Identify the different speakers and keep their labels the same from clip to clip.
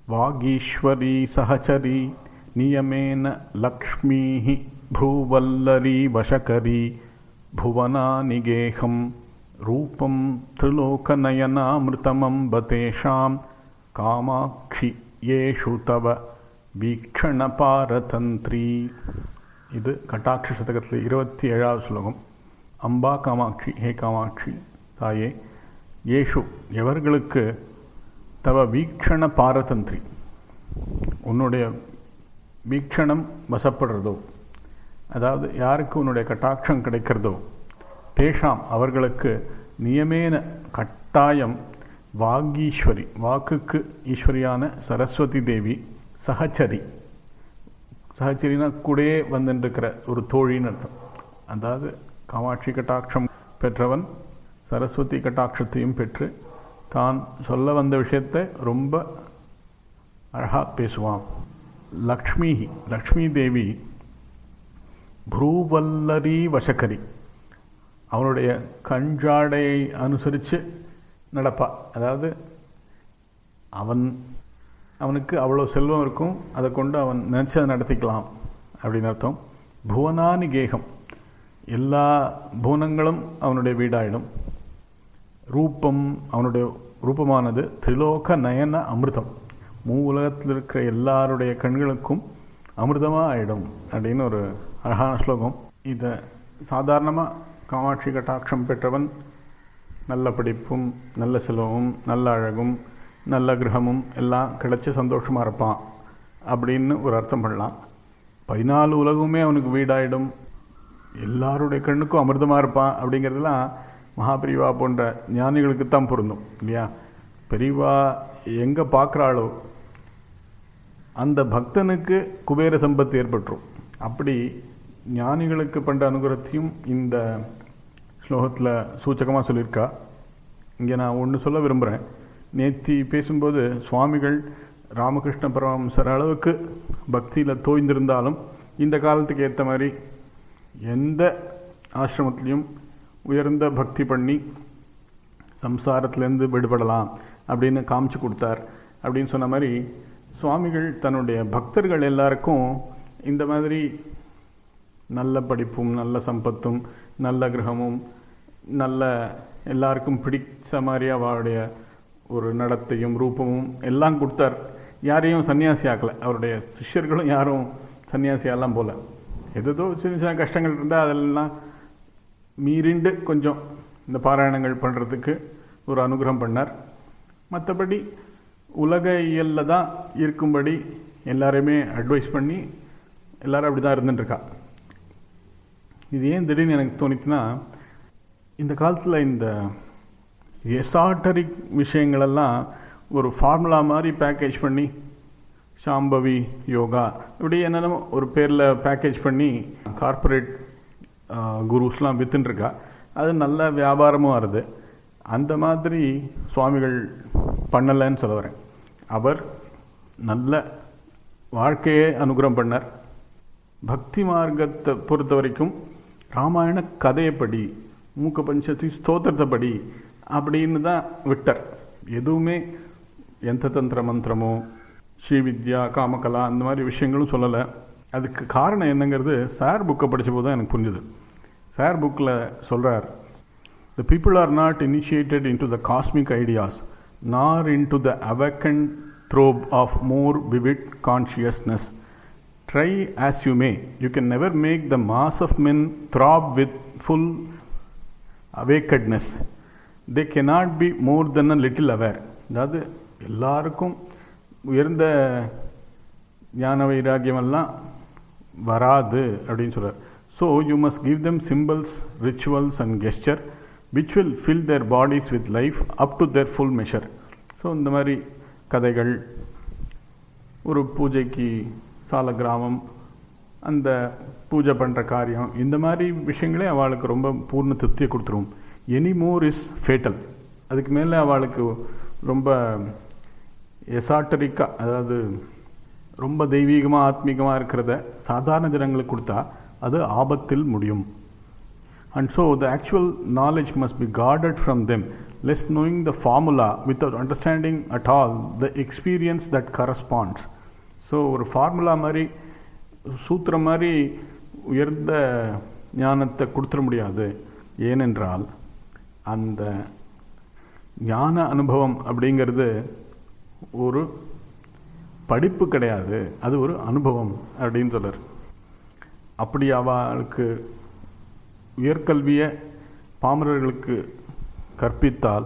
Speaker 1: वागीश्वरी सहचरी नियमेन लक्ष्मीः भ्रूवल्लरी वशकरी भुवनानिगेहं रूपं त्रिलोकनयनामृतमम्ब तेषां कामाक्षि येषु तव வீக்ஷணபாரதந்திரி இது கட்டாட்சி சதகத்தில் இருபத்தி ஏழாவது ஸ்லோகம் அம்பா காமாட்சி ஹே காமாட்சி தாயே ஏஷு எவர்களுக்கு தவ வீக்ஷண பாரதந்திரி உன்னுடைய வீக்ஷணம் வசப்படுறதோ அதாவது யாருக்கு உன்னுடைய கட்டாட்சம் கிடைக்கிறதோ தேஷாம் அவர்களுக்கு நியமேன கட்டாயம் வாகீஸ்வரி வாக்குக்கு ஈஸ்வரியான சரஸ்வதி தேவி சகச்சரி சகச்சரினா கூடயே வந்துருக்கிற ஒரு தோழின்னு அர்த்தம் அதாவது காமாட்சி கட்டாட்சம் பெற்றவன் சரஸ்வதி கட்டாட்சத்தையும் பெற்று தான் சொல்ல வந்த விஷயத்தை ரொம்ப அழகாக பேசுவான் லக்ஷ்மி லக்ஷ்மி தேவி புரூவல்லரி வசக்கரி அவனுடைய கஞ்சாடையை அனுசரித்து நடப்பா அதாவது அவன் அவனுக்கு அவ்வளோ செல்வம் இருக்கும் அதை கொண்டு அவன் நினச்சதை நடத்திக்கலாம் அப்படின்னு அர்த்தம் புவனானி கேகம் எல்லா புவனங்களும் அவனுடைய வீடாயிடும் ரூபம் அவனுடைய ரூபமானது திரிலோக நயன அமிர்தம் மூ உலகத்தில் இருக்கிற எல்லாருடைய கண்களுக்கும் அமிர்தமாக ஆயிடும் அப்படின்னு ஒரு அழகான ஸ்லோகம் இதை சாதாரணமாக காமாட்சி கட்டாட்சம் பெற்றவன் நல்ல படிப்பும் நல்ல செல்வமும் நல்ல அழகும் நல்ல கிரகமும் எல்லாம் கிடைச்சி சந்தோஷமாக இருப்பான் அப்படின்னு ஒரு அர்த்தம் பண்ணலாம் பதினாலு உலகமுமே அவனுக்கு வீடாயிடும் எல்லாருடைய கண்ணுக்கும் அமிர்தமாக இருப்பான் அப்படிங்கிறதுலாம் மகாபிரிவா போன்ற ஞானிகளுக்கு தான் பொருந்தும் இல்லையா பெரியவா எங்கே பார்க்குறாளோ அந்த பக்தனுக்கு குபேர சம்பத்து ஏற்பட்டுரும் அப்படி ஞானிகளுக்கு பண்ணுற அனுகிரகத்தையும் இந்த ஸ்லோகத்தில் சூச்சகமாக சொல்லியிருக்கா இங்கே நான் ஒன்று சொல்ல விரும்புகிறேன் நேத்தி பேசும்போது சுவாமிகள் ராமகிருஷ்ண பரமஹம்சர் அளவுக்கு பக்தியில் தோய்ந்திருந்தாலும் இந்த காலத்துக்கு ஏற்ற மாதிரி எந்த ஆசிரமத்திலையும் உயர்ந்த பக்தி பண்ணி சம்சாரத்திலேருந்து விடுபடலாம் அப்படின்னு காமிச்சு கொடுத்தார் அப்படின்னு சொன்ன மாதிரி சுவாமிகள் தன்னுடைய பக்தர்கள் எல்லாருக்கும் இந்த மாதிரி நல்ல படிப்பும் நல்ல சம்பத்தும் நல்ல கிரகமும் நல்ல எல்லாருக்கும் பிடிச்ச மாதிரி அவருடைய ஒரு நடத்தையும் ரூபமும் எல்லாம் கொடுத்தார் யாரையும் சன்னியாசி ஆக்கலை அவருடைய சிஷ்யர்களும் யாரும் சன்னியாசியெல்லாம் போல எதோ சின்ன சின்ன கஷ்டங்கள் இருந்தால் அதெல்லாம் மீறிண்டு கொஞ்சம் இந்த பாராயணங்கள் பண்ணுறதுக்கு ஒரு அனுகிரகம் பண்ணார் மற்றபடி உலக இயலில் தான் இருக்கும்படி எல்லாரையுமே அட்வைஸ் பண்ணி எல்லாரும் அப்படி தான் இருந்துட்டுருக்கா இது ஏன் திடீர்னு எனக்கு தோணிச்சுன்னா இந்த காலத்தில் இந்த எசாட்டரிக் விஷயங்களெல்லாம் ஒரு ஃபார்முலா மாதிரி பேக்கேஜ் பண்ணி சாம்பவி யோகா இப்படி என்னென்ன ஒரு பேரில் பேக்கேஜ் பண்ணி கார்ப்பரேட் குருஸ்லாம் வித்துட்டுருக்கா அது நல்ல வியாபாரமும் வருது அந்த மாதிரி சுவாமிகள் பண்ணலைன்னு சொல்ல வரேன் அவர் நல்ல வாழ்க்கையே அனுகிரகம் பண்ணார் பக்தி மார்க்கத்தை பொறுத்த வரைக்கும் ராமாயண கதையப்படி மூக்க பஞ்சத்தி ஸ்தோத்திரத்தை படி அப்படின்னு தான் விட்டார் எதுவுமே எந்த தந்திர மந்திரமோ ஸ்ரீவித்யா காமகலா அந்த மாதிரி விஷயங்களும் சொல்லலை அதுக்கு காரணம் என்னங்கிறது சார் புக்கை படித்த போது தான் எனக்கு புரிஞ்சுது சார் புக்கில் சொல்கிறார் the people are not initiated into the cosmic ideas nor into the awakened throb of more vivid consciousness try as you may you can never make the mass of men throb with full awakedness they cannot be more than a little aware அதாவது எல்லாருக்கும் உயர்ந்த ஞான வைராக்கியமெல்லாம் வராது அப்படின்னு சொல்கிறார் so you must give them simples rituals and gesture which will fill their bodies with life up to their full measure so இந்த மாதிரி கதைகள் ஒரு பூஜைக்கு சால கிராமம் அந்த பூஜை பண்ணுற காரியம் இந்த மாதிரி விஷயங்களே அவளுக்கு ரொம்ப பூர்ண திருப்தியை கொடுத்துரும் எனி மோர் இஸ் ஃபேட்டல் அதுக்கு மேலே அவளுக்கு ரொம்ப எசாட்டரிக்காக அதாவது ரொம்ப தெய்வீகமாக ஆத்மீகமாக இருக்கிறத சாதாரண ஜனங்களுக்கு கொடுத்தா அது ஆபத்தில் முடியும் And so the actual knowledge must be guarded from them, lest knowing the formula without understanding at all the experience that corresponds. So ஒரு ஃபார்முலா மாதிரி சூத்திரம் மாதிரி உயர்ந்த ஞானத்தை கொடுத்துட முடியாது ஏனென்றால் அந்த ஞான அனுபவம் அப்படிங்கிறது ஒரு படிப்பு கிடையாது அது ஒரு அனுபவம் அப்படின்னு சொல்றார் அப்படி அவளுக்கு உயர்கல்வியை பாமரர்களுக்கு கற்பித்தால்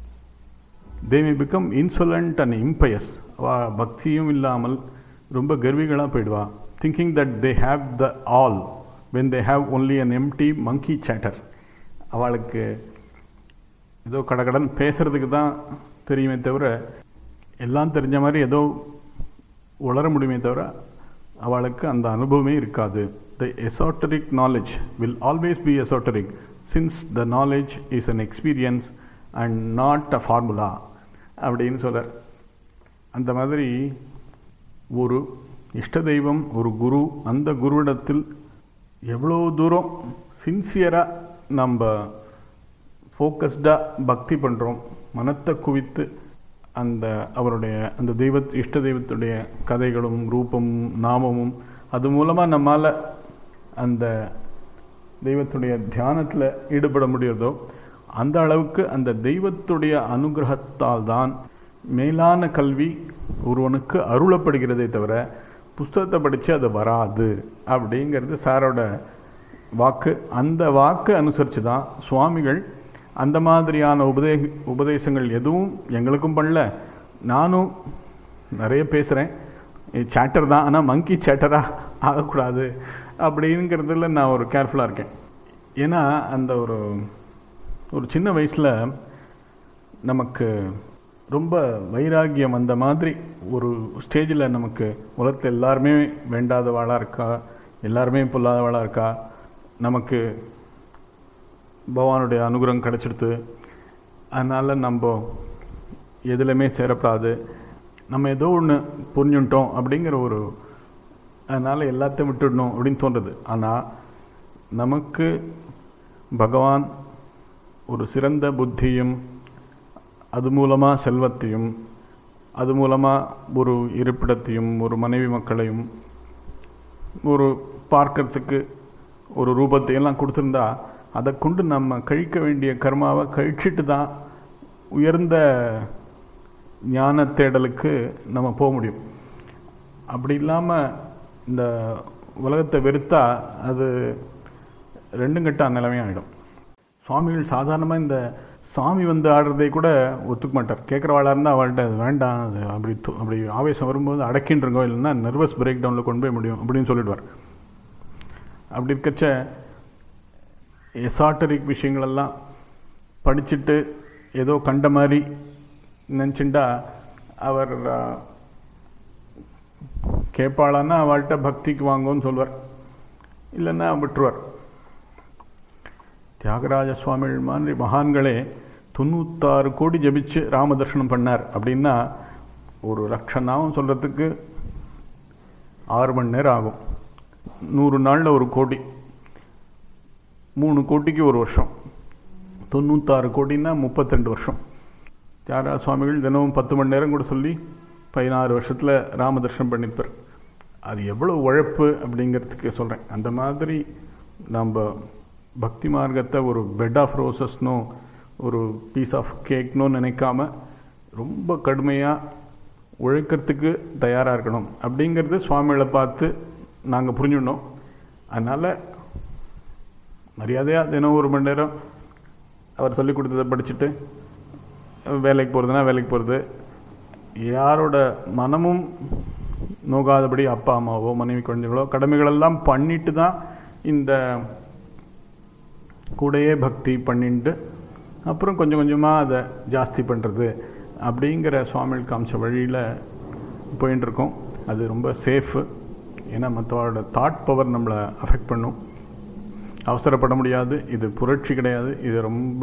Speaker 1: தே மே பிகம் இன்சொலண்ட் அண்ட் இம்பயஸ் அவ பக்தியும் இல்லாமல் ரொம்ப கர்விகளாக போயிடுவா thinking that they have the all when they have only an empty monkey chatter அவளுக்கு ஏதோ கடகடன் பேசுறதுக்கு தான் தெரியுமே தவிர எல்லாம் தெரிஞ்ச மாதிரி ஏதோ உளர முடியுமே தவிர அவளுக்கு அந்த அனுபவமே இருக்காது the esoteric knowledge will always be esoteric since the knowledge is an experience and not a formula அப்படின்னு சொல்கிறார் அந்த மாதிரி ஒரு இஷ்ட தெய்வம் ஒரு குரு அந்த குருவிடத்தில் எவ்வளோ தூரம் சின்சியராக நம்ம ஃபோக்கஸ்டாக பக்தி பண்ணுறோம் மனத்தை குவித்து அந்த அவருடைய அந்த தெய்வ இஷ்ட தெய்வத்துடைய கதைகளும் ரூபமும் நாமமும் அது மூலமாக நம்மால் அந்த தெய்வத்துடைய தியானத்தில் ஈடுபட முடியுறதோ அந்த அளவுக்கு அந்த தெய்வத்துடைய அனுகிரகத்தால் தான் மேலான கல்வி ஒருவனுக்கு அருளப்படுகிறதே தவிர புஸ்தகத்தை படித்து அது வராது அப்படிங்கிறது சாரோட வாக்கு அந்த வாக்கு அனுசரித்து தான் சுவாமிகள் அந்த மாதிரியான உபதே உபதேசங்கள் எதுவும் எங்களுக்கும் பண்ணல நானும் நிறைய பேசுகிறேன் சேட்டர் தான் ஆனால் மங்கி சேட்டராக ஆகக்கூடாது அப்படிங்கிறதுல நான் ஒரு கேர்ஃபுல்லாக இருக்கேன் ஏன்னா அந்த ஒரு ஒரு சின்ன வயசில் நமக்கு ரொம்ப வைராகியம் அந்த மாதிரி ஒரு ஸ்டேஜில் நமக்கு உலகத்தில் எல்லாருமே வேண்டாதவாளாக இருக்கா எல்லாருமே பொல்லாதவாளாக இருக்கா நமக்கு பகவானுடைய அனுகிரகம் கிடச்சிடுது அதனால் நம்ம எதுலையுமே சேரப்படாது நம்ம ஏதோ ஒன்று புரிஞ்சுட்டோம் அப்படிங்கிற ஒரு அதனால் எல்லாத்தையும் விட்டுடணும் அப்படின்னு தோன்றுது ஆனால் நமக்கு பகவான் ஒரு சிறந்த புத்தியும் அது மூலமாக செல்வத்தையும் அது மூலமாக ஒரு இருப்பிடத்தையும் ஒரு மனைவி மக்களையும் ஒரு பார்க்கறதுக்கு ஒரு ரூபத்தையெல்லாம் கொடுத்துருந்தா அதை கொண்டு நம்ம கழிக்க வேண்டிய கர்மாவை கழிச்சிட்டு தான் உயர்ந்த ஞான தேடலுக்கு நம்ம போக முடியும் அப்படி இல்லாமல் இந்த உலகத்தை வெறுத்தா அது ரெண்டும் கட்ட நிலைமையாகிடும் சுவாமிகள் சாதாரணமாக இந்த சாமி வந்து ஆடுறதை கூட ஒத்துக்க மாட்டார் கேட்குறவாளாக இருந்தால் அவள்கிட்ட அது வேண்டாம் அது அப்படி அப்படி ஆவேசம் வரும்போது அடக்கின்றங்கோ இல்லைன்னா நர்வஸ் பிரேக் டவுனில் கொண்டு போய் முடியும் அப்படின்னு சொல்லிடுவார் அப்படி இருக்கச்ச எசாட்டரிக் விஷயங்களெல்லாம் படிச்சுட்டு ஏதோ கண்ட மாதிரி நினச்சிண்டா அவர் கேட்பாளான்னா அவள்கிட்ட பக்திக்கு வாங்கன்னு சொல்வார் இல்லைன்னா விட்டுருவார் தியாகராஜ சுவாமிகள் மாதிரி மகான்களே தொண்ணூத்தாறு கோடி ஜபிச்சு ராம தர்ஷனம் பண்ணார் அப்படின்னா ஒரு லட்ச நாமம் சொல்கிறதுக்கு ஆறு மணி நேரம் ஆகும் நூறு நாளில் ஒரு கோடி மூணு கோட்டிக்கு ஒரு வருஷம் தொண்ணூத்தாறு கோடின்னா முப்பத்தெண்டு வருஷம் தியாகராஜ சுவாமிகள் தினமும் பத்து மணி நேரம் கூட சொல்லி பதினாறு வருஷத்தில் ராம தர்ஷனம் பண்ணியிருப்பார் அது எவ்வளோ உழைப்பு அப்படிங்கிறதுக்கு சொல்கிறேன் அந்த மாதிரி நம்ம பக்தி மார்க்கத்தை ஒரு பெட் ஆஃப் ரோசஸ்னோ ஒரு பீஸ் ஆஃப் கேக்னோ நினைக்காம ரொம்ப கடுமையாக உழைக்கிறதுக்கு தயாராக இருக்கணும் அப்படிங்கிறது சுவாமிகளை பார்த்து நாங்கள் புரிஞ்சுடணும் அதனால் மரியாதையாக தினம் ஒரு மணி நேரம் அவர் சொல்லி கொடுத்ததை படிச்சுட்டு வேலைக்கு போகிறதுனா வேலைக்கு போகிறது யாரோட மனமும் நோகாதபடி அப்பா அம்மாவோ மனைவி குழந்தைகளோ கடமைகளெல்லாம் பண்ணிட்டு தான் இந்த கூடையே பக்தி பண்ணிட்டு அப்புறம் கொஞ்சம் கொஞ்சமாக அதை ஜாஸ்தி பண்ணுறது அப்படிங்கிற சுவாமிகள் காமிச்ச வழியில் போயின்னு இருக்கோம் அது ரொம்ப சேஃபு ஏன்னா மற்றவரோட தாட் பவர் நம்மளை அஃபெக்ட் பண்ணும் அவசரப்பட முடியாது இது புரட்சி கிடையாது இது ரொம்ப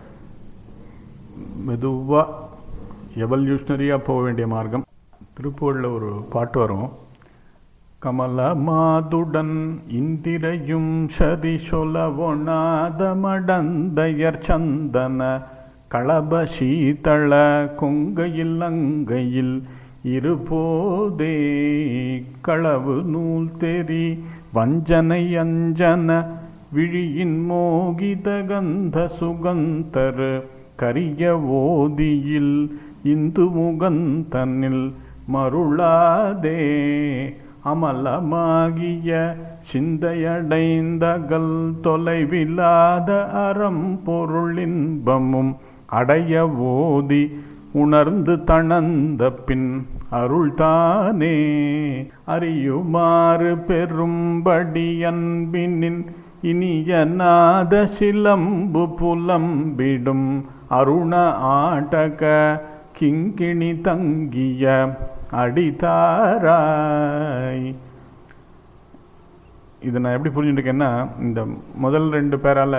Speaker 1: மெதுவாக எவல்யூஷனரியாக போக வேண்டிய மார்க்கம் திருப்பூரில் ஒரு பாட்டு வரும் கமலமாதுடன் இந்திரையும் சரி சொலவொணாத மடந்தையர் சந்தன களப சீதள கொங்கையில் அங்கையில் இருபோதே களவு நூல் தெரி வஞ்சனை அஞ்சன விழியின் மோகித கந்த சுகந்தர் கரிய ஓதியில் இந்து முகந்தனில் மருளாதே அமலமாகிய சிந்தையடைந்தகல் தொலைவில்லாத அறம் பொருளின்பமும் அடைய ஓதி உணர்ந்து தணந்த பின் அருள்தானே அறியுமாறு பெரும்படி அன்பினின் இனிய நாத சிலம்பு புலம்பிடும் அருண ஆட்டக கிங்கிணி தங்கிய அடிதாராய் இதை நான் எப்படி புரிஞ்சுட்டுருக்கேன்னா இந்த முதல் ரெண்டு பேரால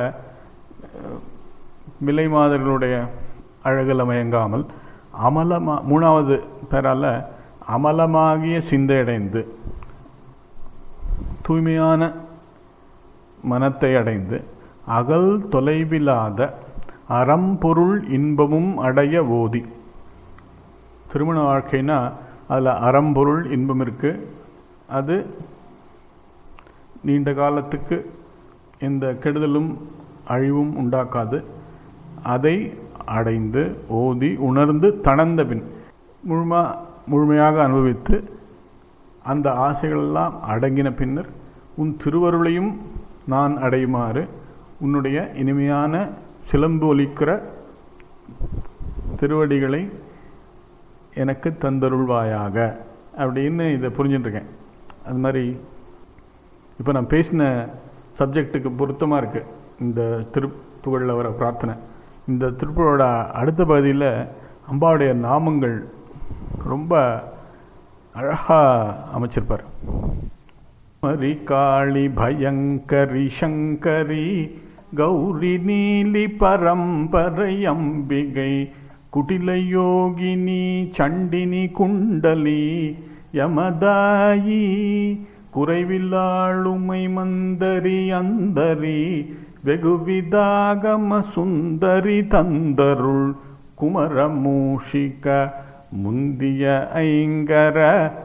Speaker 1: விலை மாதர்களுடைய அழகில் மயங்காமல் அமலமா மூணாவது பேரால அமலமாகிய சிந்தையடைந்து தூய்மையான மனத்தை அடைந்து அகல் தொலைவில்லாத அறம்பொருள் இன்பமும் அடைய ஓதி திருமண வாழ்க்கைனா அதில் அறம்பொருள் இன்பம் இருக்கு அது நீண்ட காலத்துக்கு எந்த கெடுதலும் அழிவும் உண்டாக்காது அதை அடைந்து ஓதி உணர்ந்து தணந்த பின் முழுமா முழுமையாக அனுபவித்து அந்த ஆசைகளெல்லாம் அடங்கின பின்னர் உன் திருவருளையும் நான் அடையுமாறு உன்னுடைய இனிமையான சிலம்பு ஒலிக்கிற திருவடிகளை எனக்கு தந்தருள்வாயாக அப்படின்னு இதை புரிஞ்சுட்டுருக்கேன் அது மாதிரி இப்போ நான் பேசின சப்ஜெக்டுக்கு பொருத்தமாக இருக்குது இந்த திருப்புகழில் வர பிரார்த்தனை இந்த திருப்புகளோட அடுத்த பகுதியில் அம்பாவுடைய நாமங்கள் ரொம்ப அழகாக அமைச்சிருப்பார் மரி காளி பயங்கரி சங்கரி கௌரி நீலி பரம்பரை அம்பிகை குட்டில யோகினி சண்டினி குண்டலி யமதாயி குறைவில்லாளுமை மந்தரி அந்தரி வெகுவிதாகம சுந்தரி தந்தருள் குமரமூஷிக முந்திய ஐங்கர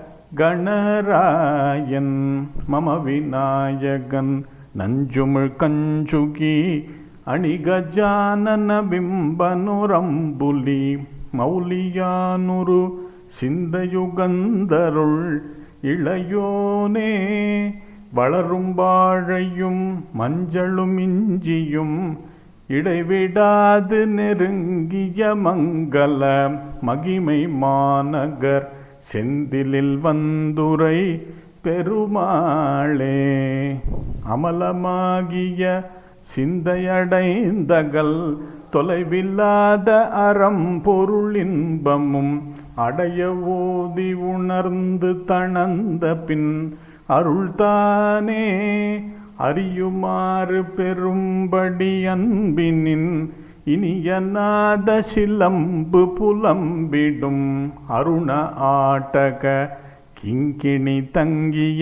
Speaker 1: கணராயன் மம விநாயகன் நஞ்சுமிழ் கஞ்சுகி அணிகஜானன பிம்பனுரம்புலி மௌலியானுரு சிந்தயுகந்தருள் இளையோனே வளரும் வாழையும் மஞ்சளும் இஞ்சியும் இடைவிடாது நெருங்கிய மங்கள மகிமை மாநகர் செந்திலில் வந்துரை பெருமாளே அமலமாகிய சிந்தையடைந்தகள் தொலைவில்லாத அறம் பொருளின்பமும் அடைய ஓதி உணர்ந்து தணந்த பின் அருள்தானே அறியுமாறு பெரும்படி அன்பினின் இனிய நாத சிலம்பு புலம்பிடும் அருண ஆட்டக கிங்கிணி தங்கிய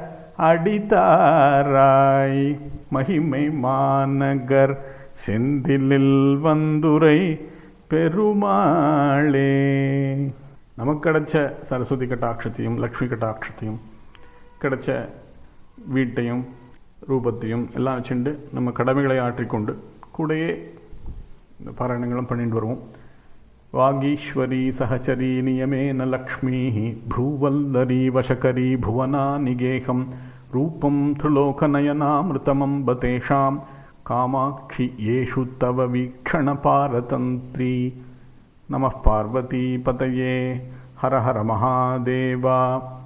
Speaker 1: அடிதாராய் மகிமை மாநகர் செந்திலில் வந்துரை பெருமாளே நமக்கு கிடைச்ச சரஸ்வதி கட்டாட்சத்தையும் லக்ஷ்மி கட்டாட்சத்தையும் கிடைச்ச வீட்டையும் ரூபத்தையும் எல்லாம் வச்சுண்டு நம்ம கடமைகளை ஆற்றிக்கொண்டு கூடயே இந்த பாராயணங்களும் பண்ணிட்டு வருவோம் வாகீஸ்வரி சகச்சரி நியமேன லக்ஷ்மீ ப்ரூவல்லரி வசகரி புவனா நிகேகம் ரூபம் त्रिलोकनयनामृतमम्ब तेषां कामाक्षि येषु तव वीक्षणपारतन्त्री नमः पार्वतीपतये हर हर महादेवा